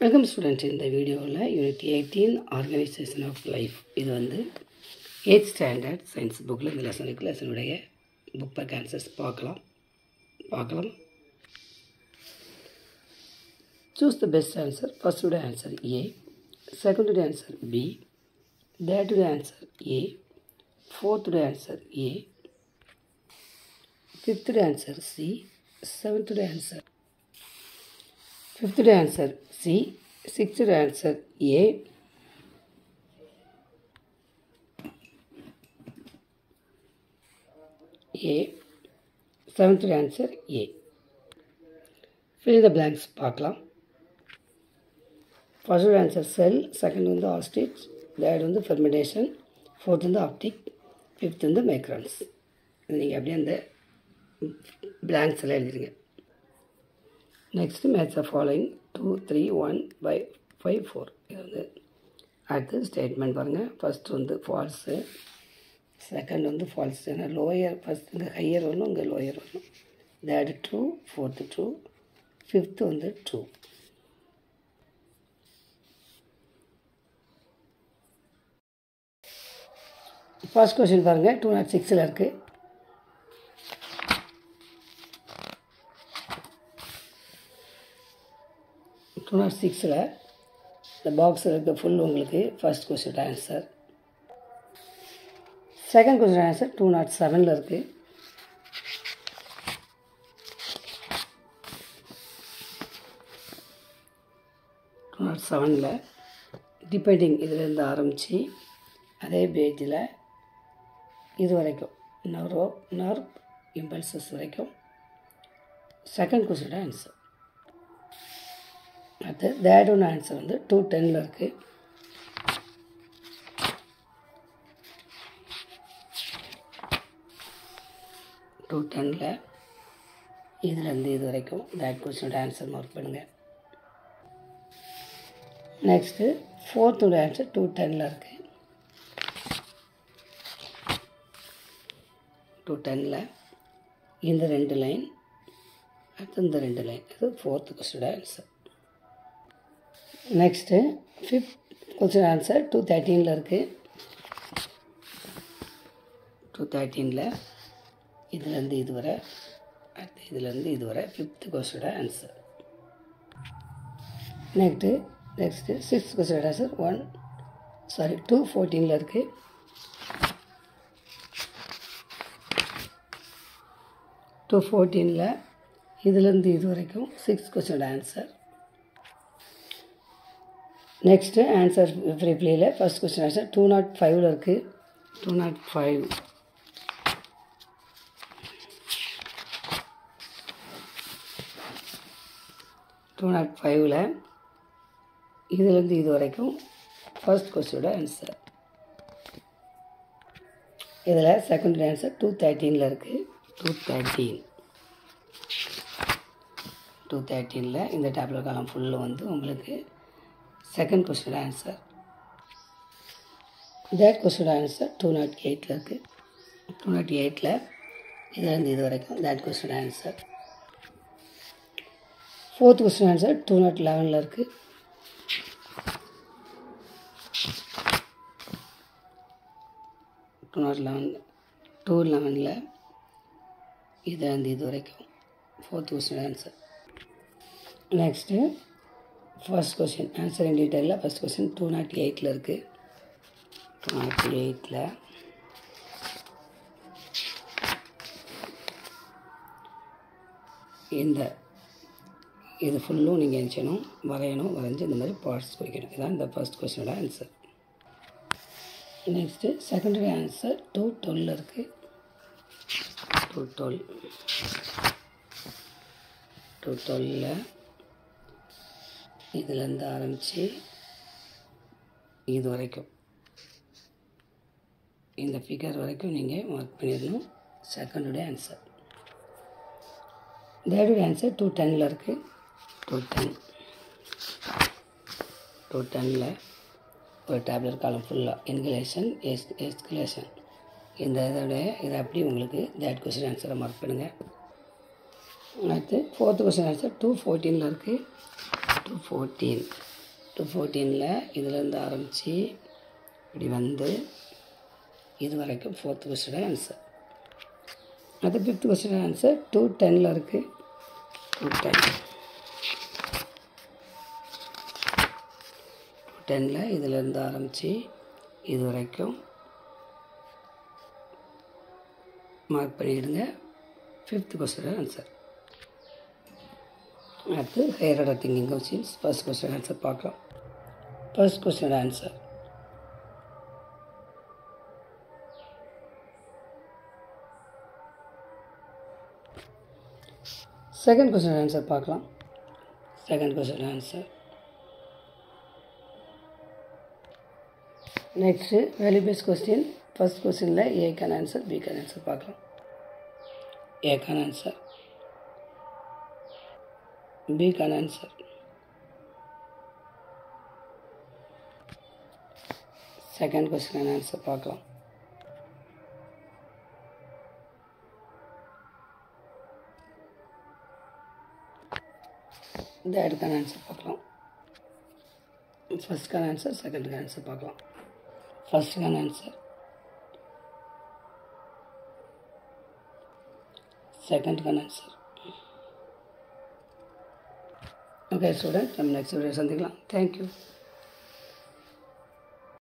welcome students இந்த வீடியோவில் unit eighteen organisation of life இது வந்து எயிட் ஸ்டாண்டர்ட் சயின்ஸ் புக்கில் இந்த லெசனுக்கு லெசனுடைய புக் பேக் ஆன்சர்ஸ் பார்க்கலாம் பார்க்கலாம் சூஸ் த பெஸ்ட் ஆன்சர் ஃபர்ஸ்டுடைய ஆன்சர் ஏ செகண்டுடைய ஆன்சர் பி தேர்டுடைய ஆன்சர் ஏ ஃபோர்த்துடைய ஆன்சர் ஏ ஃபிஃப்த்துடைய ஆன்சர் சி செவன்த்துடைய ஆன்சர் ஃபிஃப்த்துடைய ஆன்சர் சி சிக்ஸ்த்துடைய ஆன்சர் ஏ ஏ செவன்த்துடைய answer A fill the blanks பார்க்கலாம் ஃபர்ஸ்ட் ஆன்சர் செல் செகண்ட் வந்து ஆஸ்டிச் தேர்ட் வந்து ஃபெர்மினேஷன் ஃபோர்த் வந்து ஆப்டிக் ஃபிஃப்த் வந்து மைக்ரான்ஸ் இது நீங்கள் அப்படியே அந்த பிளாங்க்ஸ் எல்லாம் எழுதிருங்க next match of following two three one by five four இது வந்து அடுத்து ஸ்டேட்மெண்ட் பாருங்கள் ஃபஸ்ட் வந்து ஃபால்ஸு செகண்ட் வந்து ஃபால்ஸ் ஏன்னா லோயர் ஃபஸ்ட் இங்கே ஹையர் வரணும் இங்கே லோயர் வரணும் third true fourth true fifth வந்து ட்ரூ ஃபர்ஸ்ட் கொஷின் பாருங்கள் டூ நாட் சிக்ஸில் இருக்குது டூ நாட் சிக்ஸில் இந்த பாக்ஸில் இருக்க ஃபுல் உங்களுக்கு first question answer second question answer two nought செவனில் இருக்குது டூ நாட் செவனில் டிபெண்டிங் இதிலேருந்து ஆரம்பித்து அதே பேஜில் இது வரைக்கும் நர்வோ நர்வ் இம்பல்சஸ் வரைக்கும் செகண்ட் கொஸ்டின் ஆன்சர் அடுத்து தேர்ட் ஒன் ஆன்சர் வந்து டூ டெனில் இருக்குது டூ டெனில் இதுலேருந்து இது வரைக்கும் தேட் கொஸ்டினோட ஆன்சர் மார்க் பண்ணுங்கள் நெக்ஸ்ட்டு ஃபோர்த்தோட ஆன்சர் டூ டெனில் இருக்குது டூ டெனில் இந்த ரெண்டு லைன் அடுத்து இந்த ரெண்டு லைன் இது ஃபோர்த்து கொஸ்டினோட answer next fifth question answer two தேர்ட்டீனில் இருக்குது டூ தேர்ட்டீனில் இதுலேருந்து இது வரை அடுத்து இதுலேருந்து இது வரை ஃபிஃப்த்து கொஸ்டினோட ஆன்சர் நெக்ஸ்ட்டு நெக்ஸ்ட்டு சிக்ஸ்த் கொஸ்டினோட ஆன்சர் ஒன் சாரி டூ ஃபோர்டீனில் இருக்குது டூ ஃபோர்டீனில் இதுலேருந்து இது வரைக்கும் சிக்ஸ் கொஸ்டினோட ஆன்சர் நெக்ஸ்ட்டு ஆன்சர் ரிப்ளையில் first question answer two nought ஃபைவ்ல இருக்குது two nought five two nought ஃபைவ்ல இதுலேருந்து இது வரைக்கும் ஃபர்ஸ்ட் கொஸ்டினோட ஆன்சர் இதில் செகண்ட் ஆன்சர் டூ தேர்ட்டீனில் இருக்குது டூ தேர்ட்டீன் டூ தேர்ட்டீனில் இந்த டேப்லெட் காலம் ஃபுல்லும் வந்து உங்களுக்கு செகண்ட் கொஸ்டின் ஆன்சர் தேட் கொஸ்டின் ஆன்சர் டூ நாட் எயிட்டில் இருக்குது டூ நாட் எயிட்டில் இதுலேருந்து இது வரைக்கும் தேட் question answer fourth question answer two nought லெவனில் இருக்குது டூ நாட் லெவன் டூ லெவனில் இதுலேருந்து இது வரைக்கும் fourth question answer next first question answer in டீட்டெயிலில் ஃபஸ்ட் கொஸ்டின் டூ நாட் எயிட்டில் இருக்குது டூ நாட் எயிட்டில் இந்த இது ஃபுல்லும் நீங்கள் என்ன செய்யணும் வரையணும் வரைஞ்சி இந்த மாதிரி பார்ட்ஸ் குறிக்கணும் இதுதான் இந்த ஃபர்ஸ்ட் கொஸ்டினோட answer next secondary answer two twelve இருக்குது டூ டுவெல் டூ டுவெல்லில் இதுலேருந்து ஆரம்பித்து இது வரைக்கும் இந்த ஃபிகர் வரைக்கும் நீங்கள் மார்க் பண்ணிடணும் செகண்டுடைய ஆன்சர் தேர்டுடைய ஆன்சர் டூ டெனில் இருக்குது டூ டென் டூ டெனில் ஒரு டேப்லெட் காலம் ஃபுல்லாக இன்குலேஷன் எஸ் எஸ்குலேஷன் இந்த இதோடைய இதை அப்படி உங்களுக்கு தேர்ட் கொஸ்டின் ஆன்சரை மார்க் பண்ணுங்கள் அடுத்து ஃபோர்த்து கொஸ்டின் ஆன்சர் டூ ஃபோர்டீனில் இருக்குது டூ ஃபோர்டீன் டு ஃபோர்டீனில் இதிலேருந்து ஆரம்பித்து இப்படி வந்து இது வரைக்கும் ஃபோர்த் கொஸ்டின் ஆன்சர் அது ஃபிஃப்த் கொஸ்டின் ஆன்சர் டூ டெனில் இருக்குது டூ டென் டூ டெனில் இதிலேருந்து ஆரம்பித்து இது வரைக்கும் மார்க் பண்ணிவிடுங்க ஃபிஃப்த் கொஸ்டின் ஆன்சர் அடுத்து higher order thinking questions first question answer பார்க்கலாம் first question answer second question answer பார்க்கலாம் second question answer next value base question first கொஸ்டினில் ஏக்கான ஆன்சர் பிக்கான ஆன்சர் பார்க்கலாம் ஏக்கான ஆன்சர் பிக்கான ஆன்சர் செகண்ட் கொஸ்டின் ஆன்சர் பார்க்கலாம் தேர்டுக்கான ஆன்சர் பார்க்கலாம் ஃபஸ்ட்டுக்கான ஆன்சர் செகண்டுக்கான ஆன்சர் பார்க்கலாம் ஃபஸ்ட்டுக்கான ஆன்சர் செகண்டுக்கான ஆன்சர் ஓகே ஸ்டூடெண்ட் நம்ம நெக்ஸ்ட் வீடியோ சந்திக்கலாம் தேங்க்யூ